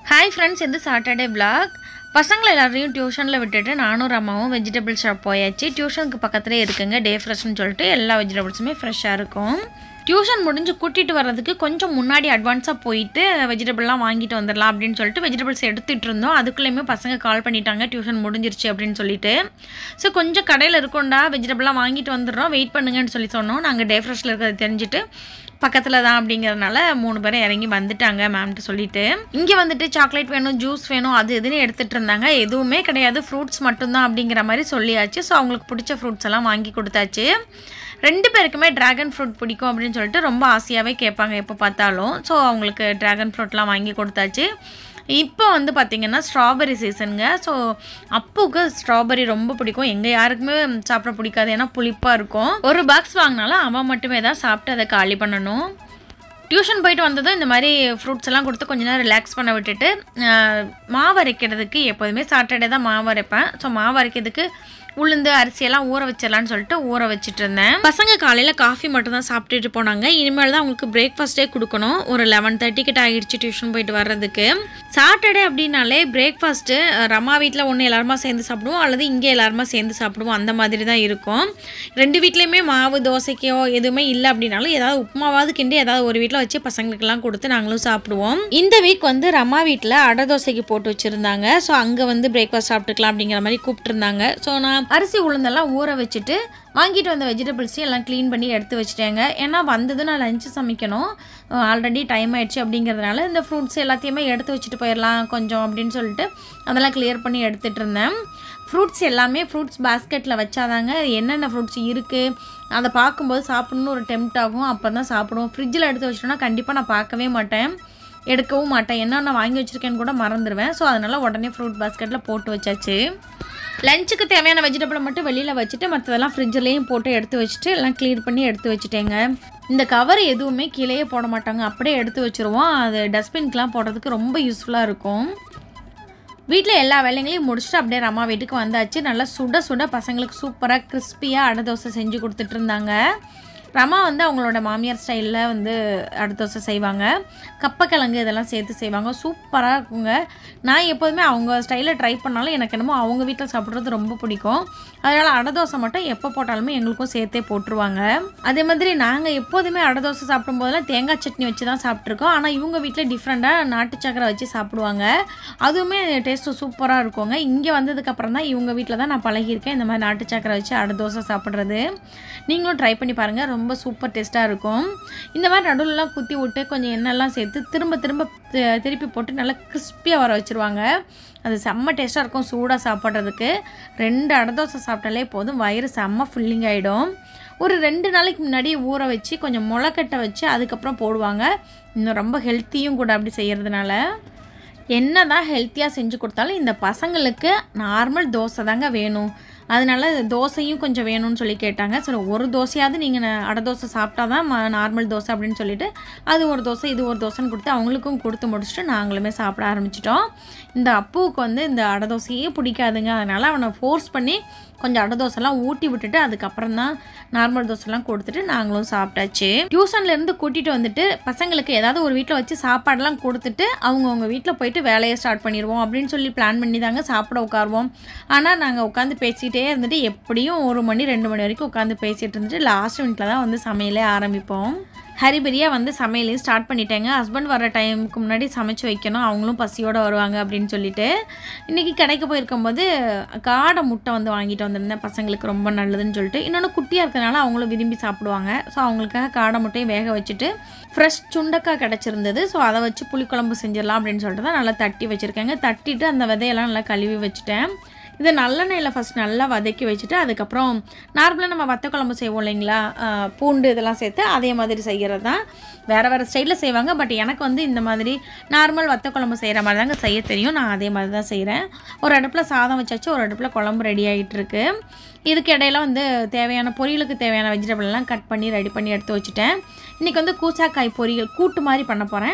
hi friends இது Saturday vlog பசங்களை எல்லாரையும் டியூஷனில் விட்டுட்டு நானும் ரம்மாவும் வெஜிடபிள் ஷாப் போயாச்சு டியூஷனுக்கு பக்கத்துலேயே இருக்குங்க டே ஃப்ரெஷ்னு சொல்லிட்டு எல்லா வெஜிடபிள்ஸுமே ஃப்ரெஷ்ஷாக இருக்கும் டியூஷன் முடிஞ்சு கூட்டிகிட்டு வர்றதுக்கு கொஞ்சம் முன்னாடி அட்வான்ஸாக போயிட்டு வெஜிடபிள்லாம் வாங்கிட்டு வந்துடலாம் அப்படின்னு சொல்லிட்டு வெஜிடபிள்ஸ் எடுத்துகிட்டு இருந்தோம் அதுக்குள்ளேயுமே பசங்க கால் பண்ணிட்டாங்க டியூஷன் முடிஞ்சிருச்சு அப்படின்னு சொல்லிட்டு ஸோ கொஞ்சம் கடையில் இருக்கோண்டா வெஜிடபிள்லாம் வாங்கிட்டு வந்துடுறோம் வெயிட் பண்ணுங்கன்னு சொல்லி சொன்னோம் நாங்கள் டே ஃப்ரெஷ்ஷில் இருக்கிறது தெரிஞ்சுட்டு பக்கத்தில் தான் அப்படிங்கிறதுனால மூணு பேரும் இறங்கி வந்துட்டாங்க மேம்கிட்ட சொல்லிட்டு இங்கே வந்துட்டு சாக்லேட் வேணும் ஜூஸ் வேணும் அது இதுன்னு எடுத்துகிட்டு இருந்தாங்க எதுவுமே கிடையாது ஃப்ரூட்ஸ் மட்டும்தான் அப்படிங்கிற மாதிரி சொல்லியாச்சு ஸோ அவங்களுக்கு பிடிச்ச ஃப்ரூட்ஸ் எல்லாம் வாங்கி கொடுத்தாச்சு ரெண்டு பேருக்குமே ட்ராகன் ஃப்ரூட் பிடிக்கும் அப்படின்னு சொல்லிட்டு ரொம்ப ஆசையாகவே கேட்பாங்க எப்போ பார்த்தாலும் ஸோ அவங்களுக்கு ட்ராகன் ஃப்ரூட்லாம் வாங்கி கொடுத்தாச்சு இப்போ வந்து பார்த்திங்கன்னா ஸ்ட்ராபெரி சீசனுங்க ஸோ அப்புக்கு ஸ்ட்ராபெரி ரொம்ப பிடிக்கும் எங்கள் யாருக்குமே சாப்பிட பிடிக்காது ஏன்னா புளிப்பாக இருக்கும் ஒரு பாக்ஸ் வாங்கினாலும் அவன் மட்டுமே தான் சாப்பிட்டு அதை காலி பண்ணணும் டியூஷன் போயிட்டு வந்ததும் இந்த மாதிரி ஃப்ரூட்ஸ் எல்லாம் கொடுத்து கொஞ்ச நேரம் ரிலாக்ஸ் பண்ண விட்டுட்டு ஆஹ், மாவு அரைக்கிறதுக்கு எப்போதுமே சாட்டர்டே தான் மாவு அரைப்பேன் ஸோ மாவு அரைக்கிறதுக்கு உளுந்து அரிசியெல்லாம் ஊற வச்சிடலான்னு சொல்லிட்டு ஊற வச்சுட்டு இருந்தேன் பசங்க காலையில் காஃபி மட்டும் தான் சாப்பிட்டுட்டு போனாங்க இனிமேல் தான் அவங்களுக்கு பிரேக்ஃபாஸ்ட்டே கொடுக்கணும் ஒரு லெவன் தேர்ட்டி கிட்ட ஆகிடுச்சு டியூஷன் போயிட்டு வர்றதுக்கு சாட்டர்டே அப்படின்னாலே பிரேக்ஃபாஸ்ட்டு ரமா வீட்டில் ஒன்று எல்லாருமா சேர்ந்து சாப்பிடுவோம் அல்லது இங்கே எல்லாருமா சேர்ந்து சாப்பிடுவோம் அந்த மாதிரி தான் இருக்கும் ரெண்டு வீட்லேயுமே மாவு தோசைக்கோ எதுவுமே இல்லை அப்படின்னாலும் ஏதாவது உப்புமாவாவது கிண்டி ஏதாவது ஒரு வீட்டில் வச்சு பசங்களுக்கெல்லாம் கொடுத்து நாங்களும் சாப்பிடுவோம் இந்த வீக் வந்து ரமா வீட்டில் அடை தோசைக்கு போட்டு வச்சுருந்தாங்க ஸோ அங்கே வந்து பிரேக்ஃபாஸ்ட் சாப்பிட்டுக்கலாம் அப்படிங்கிற மாதிரி கூப்பிட்டுருந்தாங்க ஸோ நான் அரிசி உளுந்தெல்லாம் ஊற வச்சுட்டு வாங்கிட்டு வந்த வெஜிடபிள்ஸையும் எல்லாம் க்ளீன் பண்ணி எடுத்து வச்சுட்டேங்க ஏன்னா வந்தது நான் லஞ்சு சமைக்கணும் ஆல்ரெடி டைம் ஆயிடுச்சு அப்படிங்கிறதுனால இந்த ஃப்ரூட்ஸ் எல்லாத்தையுமே எடுத்து வச்சுட்டு போயிடலாம் கொஞ்சம் அப்படின்னு சொல்லிட்டு அதெல்லாம் கிளியர் பண்ணி எடுத்துகிட்டு இருந்தேன் ஃப்ரூட்ஸ் எல்லாமே ஃப்ரூட்ஸ் பாஸ்கெட்டில் வச்சாதாங்க என்னென்ன ஃப்ரூட்ஸ் இருக்குது அதை பார்க்கும்போது சாப்பிடணும்னு ஒரு டெம்ட் ஆகும் அப்போ தான் சாப்பிடுவோம் ஃப்ரிட்ஜில் எடுத்து வச்சிட்டோம்னா கண்டிப்பாக நான் பார்க்கவே மாட்டேன் எடுக்கவும் மாட்டேன் என்னென்ன வாங்கி வச்சுருக்கேன்னு கூட மறந்துடுவேன் ஸோ அதனால் உடனே ஃப்ரூட் பாஸ்கெட்டில் போட்டு வச்சாச்சு லஞ்சுக்கு தேவையான வெஜிடபிளை மட்டும் வெளியில் வச்சுட்டு மற்றதெல்லாம் ஃப்ரிட்ஜ்லேயும் போட்டு எடுத்து வச்சுட்டு எல்லாம் க்ளீன் பண்ணி எடுத்து வச்சுட்டேங்க இந்த கவர் எதுவுமே கீழேயே போட மாட்டாங்க அப்படியே எடுத்து வச்சுருவோம் அது டஸ்ட்பின்க்கெலாம் போடுறதுக்கு ரொம்ப யூஸ்ஃபுல்லாக இருக்கும் வீட்டில் எல்லா வேலைங்களையும் முடிச்சுட்டு அப்படியே அம்மா வீட்டுக்கு வந்தாச்சு நல்லா சுட சுட பசங்களுக்கு சூப்பராக கிறிஸ்பியாக அடை தோசை செஞ்சு கொடுத்துட்டு இருந்தாங்க ரமா வந்து அவங்களோட மாமியார் ஸ்டைலில் வந்து அடை தோசை செய்வாங்க கப்பக்கிழங்கு இதெல்லாம் சேர்த்து செய்வாங்க சூப்பராக இருக்குங்க நான் எப்போதுமே அவங்க ஸ்டைலில் ட்ரை பண்ணாலும் எனக்கு என்னமோ அவங்க வீட்டில் சாப்பிட்றது ரொம்ப பிடிக்கும் அதனால் அடை தோசை மட்டும் எப்போ போட்டாலுமே எங்களுக்கும் சேர்த்தே போட்டுருவாங்க அதே மாதிரி நாங்கள் எப்போதுமே அடை தோசை சாப்பிடும்போதெல்லாம் தேங்காய் சட்னி வச்சு தான் சாப்பிட்ருக்கோம் ஆனால் இவங்க வீட்டில் டிஃப்ரெண்ட்டாக நாட்டு சக்கரை வச்சு சாப்பிடுவாங்க அதுவுமே டேஸ்ட்டு சூப்பராக இருக்குங்க இங்கே வந்ததுக்கப்புறம் தான் இவங்க வீட்டில் தான் நான் பழகியிருக்கேன் இந்த மாதிரி நாட்டு சக்கரை வச்சு அடை தோசை சாப்பிட்றது நீங்களும் ட்ரை பண்ணி பாருங்கள் ரொம்ப சூப்பர் டேஸ்ட்டாக இருக்கும் இந்த மாதிரி நடுவுலலாம் குத்தி விட்டு கொஞ்சம் எண்ணெய்லாம் சேர்த்து திரும்ப திரும்ப தி- திருப்பி போட்டு நல்லா கிறிஸ்பியாக வர வச்சுருவாங்க அது செம்ம டேஸ்ட்டாக இருக்கும் சூடாக சாப்பிட்றதுக்கு ரெண்டு அடை தோசை சாப்பிட்டாலே போதும் வயிறு செம்ம ஃபுல்லிங் ஆகிடும் ஒரு ரெண்டு நாளைக்கு முன்னாடி ஊற வச்சு கொஞ்சம் முளைக்கட்டை வச்சு அதுக்கப்புறம் போடுவாங்க இன்னும் ரொம்ப ஹெல்த்தியும் கூட அப்படி செய்கிறதுனால என்ன தான் ஹெல்த்தியாக செஞ்சு கொடுத்தாலும் இந்த பசங்களுக்கு நார்மல் தோசை தாங்க வேணும் அதனால தோசையும் கொஞ்சம் வேணும்னு சொல்லி கேட்டாங்க சரி ஒரு தோசையாவது நீங்கள் அடை தோசை சாப்பிட்டா தான் நார்மல் தோசை அப்படின்னு சொல்லிட்டு அது ஒரு தோசை இது ஒரு தோசைன்னு கொடுத்து அவங்களுக்கும் கொடுத்து முடிச்சுட்டு நாங்களுமே சாப்பிட ஆரம்பிச்சிட்டோம் இந்த அப்புவுக்கு வந்து இந்த அடை தோசையே பிடிக்காதுங்க அதனால் அவனை ஃபோர்ஸ் பண்ணி கொஞ்சம் அடை தோசைலாம் ஊட்டி விட்டுட்டு அதுக்கப்புறம் தான் நார்மல் தோசைலாம் கொடுத்துட்டு நாங்களும் சாப்பிட்டாச்சு டியூஷன்ல இருந்து கூட்டிகிட்டு வந்துட்டு பசங்களுக்கு ஏதாவது ஒரு வீட்டில் வச்சு சாப்பாடெல்லாம் கொடுத்துட்டு அவங்கவுங்க வீட்டில் போயிட்டு வேலையை ஸ்டார்ட் பண்ணிடுவோம் அப்படின்னு சொல்லி பிளான் பண்ணி தாங்க சாப்பிட உட்காருவோம் ஆனால் நாங்கள் உட்காந்து பேசிகிட்டே இருந்துட்டு எப்படியும் ஒரு மணி ரெண்டு மணி வரைக்கும் உட்காந்து பேசிகிட்டு இருந்துட்டு லாஸ்ட் மினிட்ல தான் வந்து சமையலே ஆரம்பிப்போம் ஹரிபரியாக வந்து சமையலையும் ஸ்டார்ட் பண்ணிட்டேங்க ஹஸ்பண்ட் வர டைமுக்கு முன்னாடி சமைச்சு வைக்கணும் அவங்களும் பசியோடு வருவாங்க அப்படின்னு சொல்லிட்டு இன்றைக்கி கடைக்கு போயிருக்கும்போது காடை முட்டை வந்து வாங்கிட்டு வந்திருந்தேன் பசங்களுக்கு ரொம்ப நல்லதுன்னு சொல்லிட்டு இன்னொன்று குட்டியாக இருக்கிறதுனால அவங்களும் விரும்பி சாப்பிடுவாங்க ஸோ அவங்களுக்காக காடை முட்டையும் வேக வச்சுட்டு ஃப்ரெஷ் சுண்டக்காய் கிடச்சிருந்தது ஸோ அதை வச்சு புளிக்குழம்பு செஞ்சிடலாம் அப்படின்னு சொல்லிட்டு தான் நல்லா தட்டி வச்சுருக்கேங்க தட்டிட்டு அந்த விதையெல்லாம் நல்லா கழுவி வச்சுட்டேன் இதை நல்லெண்ணெயில் ஃபஸ்ட் நல்லா வதக்கி வச்சுட்டு அதுக்கப்புறம் நார்மலாக நம்ம வத்த குழம்பு செய்வோம் இல்லைங்களா ஆஹ் பூண்டு இதெல்லாம் சேர்த்து அதே மாதிரி செய்கிறது தான் வேறு வேறு ஸ்டைலில் செய்வாங்க பட் எனக்கு வந்து இந்த மாதிரி நார்மல் வத்த குழம்பு செய்கிற மாதிரி தாங்க செய்ய தெரியும் நான் அதே மாதிரி தான் செய்கிறேன் ஒரு அடுப்பில் சாதம் வச்சாச்சு ஒரு அடுப்பில் குழம்பு ரெடி ஆகிட்டு இருக்கு இதுக்கு இடையில வந்து தேவையான பொரியலுக்கு தேவையான வெஜிடபிள் எல்லாம் கட் பண்ணி ரெடி பண்ணி எடுத்து வச்சுட்டேன் இன்றைக்கி வந்து கூச்சாக்காய் பொரியல் கூட்டு மாதிரி பண்ண போகிறேன்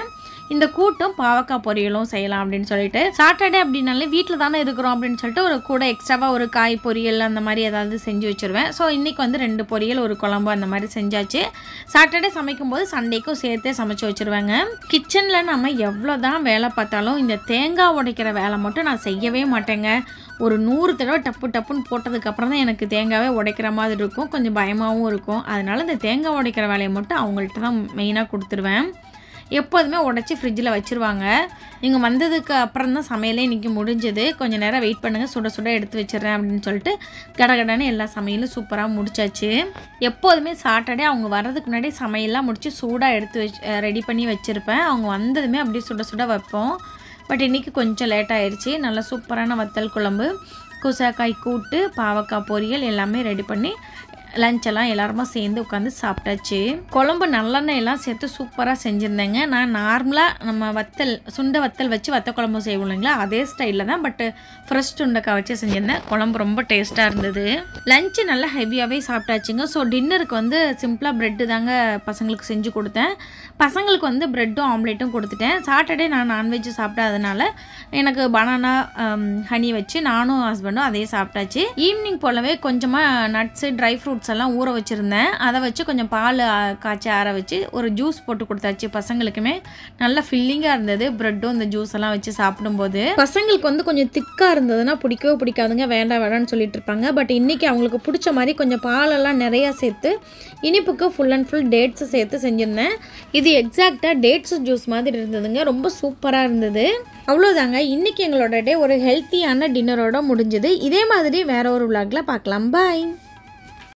இந்த கூட்டும் பாவக்காய் பொரியலும் செய்யலாம் அப்படின்னு சொல்லிட்டு சாட்டர்டே அப்படின்னாலே வீட்டில் தானே இருக்கிறோம் அப்படின்னு சொல்லிட்டு ஒரு கூட எக்ஸ்ட்ராவாக ஒரு காய் பொரியல் அந்த மாதிரி ஏதாவது செஞ்சு வச்சுருவேன் ஸோ இன்றைக்கி வந்து ரெண்டு பொரியல் ஒரு குழம்பு அந்த மாதிரி செஞ்சாச்சு சாட்டர்டே சமைக்கும் போது சண்டேக்கும் சேர்த்தே சமைச்சு வச்சுருவேங்க கிச்சனில் நம்ம எவ்வளோ தான் வேலை பார்த்தாலும் இந்த தேங்காய் உடைக்கிற வேலை மட்டும் நான் செய்யவே மாட்டேங்க ஒரு நூறு தடவை டப்பு டப்புன்னு போட்டதுக்கப்புறம் தான் எனக்கு தேங்காவே உடைக்கிற மாதிரி இருக்கும் கொஞ்சம் பயமாகவும் இருக்கும் அதனால இந்த தேங்காய் உடைக்கிற வேலையை மட்டும் அவங்கள்ட்ட தான் மெயினாக கொடுத்துருவேன் எப்போதுமே உடச்சி ஃப்ரிட்ஜில் வச்சுருவாங்க இங்கே வந்ததுக்கு அப்புறம் தான் சமையலே இன்றைக்கி முடிஞ்சது கொஞ்சம் நேரம் வெயிட் பண்ணுங்கள் சுட சுட எடுத்து வச்சிடுறேன் அப்படின்னு சொல்லிட்டு கடகடன்னு எல்லா சமையலும் சூப்பராக முடிச்சாச்சு எப்போதுமே சாட்டர்டே அவங்க வர்றதுக்கு முன்னாடி சமையல்லாம் முடித்து சூடாக எடுத்து வச்சு ரெடி பண்ணி வச்சுருப்பேன் அவங்க வந்ததுமே அப்படியே சுட சுட வைப்போம் பட் இன்றைக்கி கொஞ்சம் லேட் ஆயிடுச்சு நல்லா சூப்பரான வத்தல் குழம்பு குசாக்காய் கூட்டு பாவக்காய் பொரியல் எல்லாமே ரெடி பண்ணி லஞ்ச் எல்லாம் எல்லாருமா சேர்ந்து உட்காந்து சாப்பிட்டாச்சு குழம்பு நல்லெண்ணெய் எல்லாம் சேர்த்து சூப்பராக செஞ்சுருந்தேங்க நான் நார்மலாக நம்ம வத்தல் சுண்டை வத்தல் வச்சு வத்த குழம்பு செய்வோம் இல்லைங்களா அதே ஸ்டைலில் தான் பட்டு ஃப்ரெஷ் சுண்டைக்காய் வச்சு செஞ்சுருந்தேன் குழம்பு ரொம்ப டேஸ்ட்டாக இருந்தது லஞ்சு நல்லா ஹெவியாகவே சாப்பிட்டாச்சுங்க ஸோ டின்னருக்கு வந்து சிம்பிளாக ப்ரெட்டு தாங்க பசங்களுக்கு செஞ்சு கொடுத்தேன் பசங்களுக்கு வந்து ப்ரெட்டும் ஆம்லேட்டும் கொடுத்துட்டேன் சாட்டர்டே நான் நான்வெஜ் சாப்பிடாதனால எனக்கு பனானா ஹனி வச்சு நானும் ஹஸ்பண்டும் அதே சாப்பிட்டாச்சு ஈவினிங் போலவே கொஞ்சமாக நட்ஸு ட்ரை ஃப்ரூட்ஸ் எல்லாம் ஊற வச்சுருந்தேன் அதை வச்சு கொஞ்சம் பால் ஆ, காய்ச்சி ஆற வச்சு ஒரு ஜூஸ் போட்டு கொடுத்தாச்சு பசங்களுக்குமே நல்லா ஃபில்லிங்காக இருந்தது ப்ரெட்டும் இந்த ஜூஸ் எல்லாம் வச்சு சாப்பிடும்போது பசங்களுக்கு வந்து கொஞ்சம் திக்காக இருந்ததுன்னா பிடிக்கவே பிடிக்காதுங்க வேண்டாம் வேண்டாம்னு சொல்லிட்டு இருப்பாங்க பட் இன்னைக்கு அவங்களுக்கு பிடிச்ச மாதிரி கொஞ்சம் பாலெல்லாம் நிறையா சேர்த்து இனிப்புக்கு ஃபுல் அண்ட் ஃபுல் டேட்ஸ் சேர்த்து செஞ்சுருந்தேன் இது எக்ஸாக்டாக டேட்ஸ் ஜூஸ் மாதிரி இருந்ததுங்க ரொம்ப சூப்பராக இருந்தது அவ்வளோதாங்க இன்னைக்கு எங்களோட டே ஒரு ஹெல்த்தியான டின்னரோட முடிஞ்சது இதே மாதிரி வேற ஒரு vlogல பார்க்கலாம் பாய்